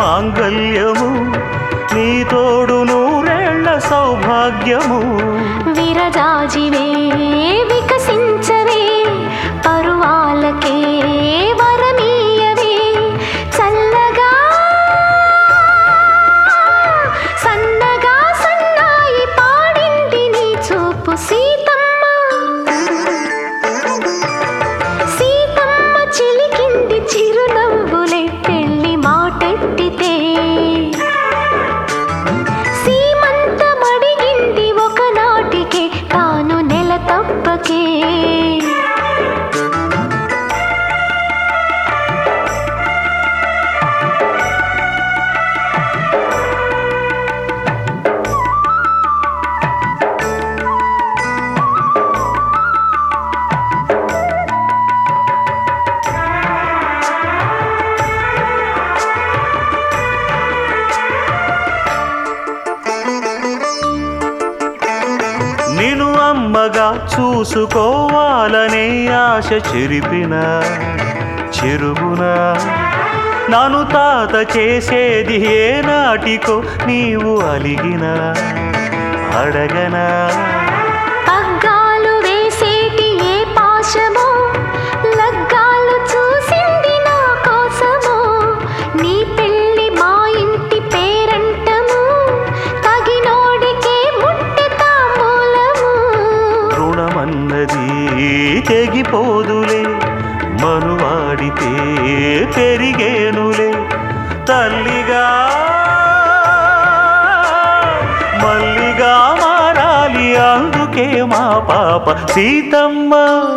మాంగల్యము నీ తోడు నూరేళ్ల సౌభాగ్యము విరజాజివే వికసించవే పరువాలకే వరమీయవే చల్లగా సన్నగా సన్నాయి పాడింది నీ చూపు సీతమ్మ సీతమ్మ చిలికింది చిరునవ్వులే పెళ్లి మాటెత్తితే సీమంతమడిగింది ఒకనాటికే తాను నెల తప్పకే నిన్ను అమ్మగా చూసుకోవాలనే ఆశ చెరిపిన చెరుగున నన్ను తాత చేసేది ఏ నాటికో నీవు అలిగిన అడగనా పగ్గాలు వేసేటి ఏ పాశమో లగ్గాలు చూసింది నా కోసమో నీ పెళ్ళి మా ఇంటి పేరంటము తగినోడికే ముట్టె తాంబూలము రుణమన్నది తెగిపోదులే మనువాడితే పెరిగేనులే తల్లిగా మల్లిగా మారాలి అందుకే మా పాప సీతమ్మ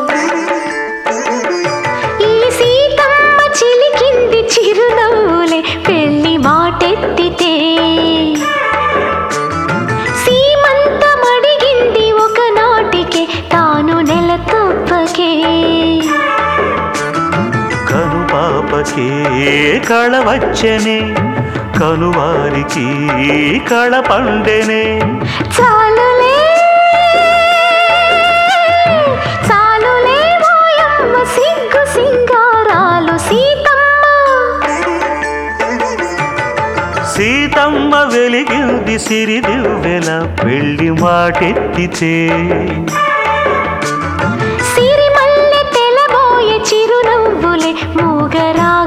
ఈ సీతమ్మ చిలికింది చిరునవ్వులే పెళ్లి మాటెత్తితే సీమంతమడిగింది ఒకనాటికే తాను నెల తప్పకే కను పాపకే కళ వచ్చనే కనువారికి కళ పండెనే చాలులే చాలులే ఓయమ్మ సిగ్గు సింగారాలు సీతమ్మ సీతమ్మ వెలిగింది సిరిదివ్వెల పెళ్లి మాటెత్తితే సిరిమల్లె తెలబోయే చిరునవ్వులే మూగరా